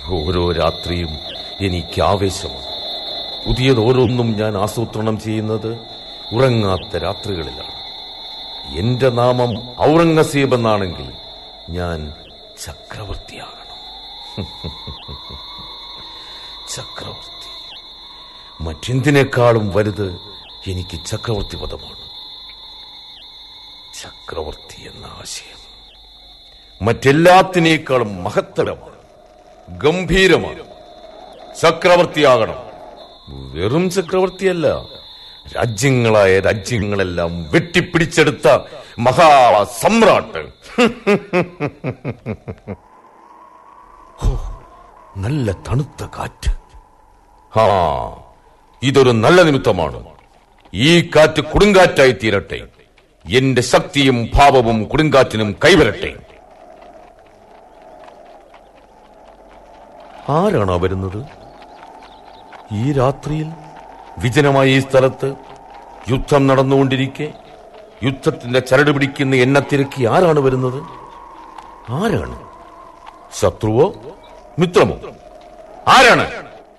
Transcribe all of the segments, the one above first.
ഓരോ രാത്രിയും എനിക്ക് ആവേശമാണ് പുതിയതോരോന്നും ഞാൻ ആസൂത്രണം ചെയ്യുന്നത് ഉറങ്ങാത്ത രാത്രികളിലാണ് എന്റെ നാമം ഔറംഗസീബ് എന്നാണെങ്കിൽ ഞാൻ ചക്രവർത്തിയാകണം ചക്രവർത്തി മറ്റെന്തിനേക്കാളും വലുത് എനിക്ക് ചക്രവർത്തി പദമാണ് ചക്രവർത്തി എന്ന ആശയം മറ്റെല്ലാത്തിനേക്കാളും മഹത്തരമാണ് ഗംഭീരമാണ് ചക്രവർത്തിയാകണം വെറും ചക്രവർത്തിയല്ല രാജ്യങ്ങളായ രാജ്യങ്ങളെല്ലാം വെട്ടിപ്പിടിച്ചെടുത്ത മഹാസമ്രാട്ട് ഹോ, നല്ല തണുത്ത കാറ്റ് ആ ഇതൊരു നല്ല നിമിത്തമാണ് ഈ കാറ്റ് കൊടുങ്കാറ്റായി തീരട്ടെ എന്റെ ശക്തിയും ഭാവവും കൊടുങ്കാറ്റിനും കൈവരട്ടെ ആരാണോ വരുന്നത് ഈ രാത്രിയിൽ വിജനമായ ഈ സ്ഥലത്ത് യുദ്ധം നടന്നുകൊണ്ടിരിക്കെ യുദ്ധത്തിന്റെ ചരട് പിടിക്കുന്ന എന്നെ തിരക്കി ആരാണ് വരുന്നത് ആരാണ് ശത്രുവോ മിത്രമോ ആരാണ്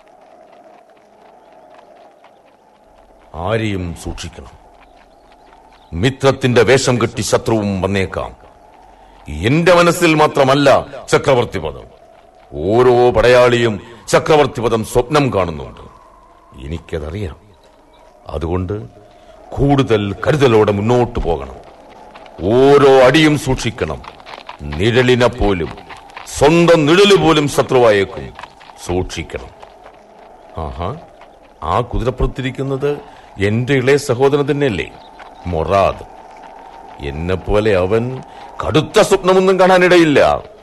ആരെയും സൂക്ഷിക്കണം മിത്രത്തിന്റെ വേഷം കെട്ടി ശത്രുവും വന്നേക്കാം എന്റെ മനസ്സിൽ മാത്രമല്ല ചക്രവർത്തി പദം ഓരോ പടയാളിയും ചക്രവർത്തി പദം സ്വപ്നം കാണുന്നുണ്ട് എനിക്കതറിയാം അതുകൊണ്ട് കൂടുതൽ കരുതലോടെ മുന്നോട്ട് പോകണം ഓരോ അടിയും സൂക്ഷിക്കണം നിഴലിനെ പോലും സ്വന്തം നിഴല് പോലും ശത്രുവായേക്കും സൂക്ഷിക്കണം ആഹാ ആ കുതിരപ്പുറത്തിരിക്കുന്നത് എന്റെ ഇളയ സഹോദരൻ തന്നെയല്ലേ മൊറാദ് എന്നെപ്പോലെ അവൻ കടുത്ത സ്വപ്നമൊന്നും കാണാനിടയില്ല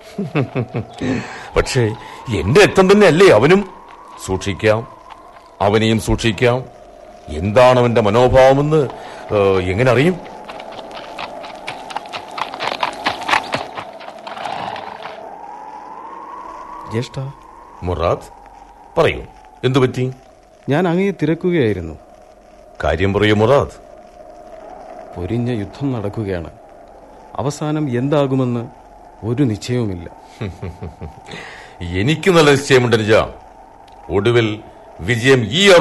പക്ഷേ എന്റെ രക്തം തന്നെയല്ലേ അവനും സൂക്ഷിക്കാം അവനെയും സൂക്ഷിക്കാം എന്താണ് അവന്റെ മനോഭാവമെന്ന് ഏ, എങ്ങനെ അറിയും ജ്യേഷ്ഠ മുറാദ് പറയൂ എന്തു പറ്റി ഞാൻ അങ്ങയെ തിരക്കുകയായിരുന്നു കാര്യം പറയൂ മുറാദ് പൊരിഞ്ഞ യുദ്ധം നടക്കുകയാണ് അവസാനം എന്താകുമെന്ന് ഒരു നിശ്ചയവുമില്ല എനിക്ക് നല്ല നിശ്ചയമുണ്ട് നിജ ഒടുവിൽ വിജയം ഈ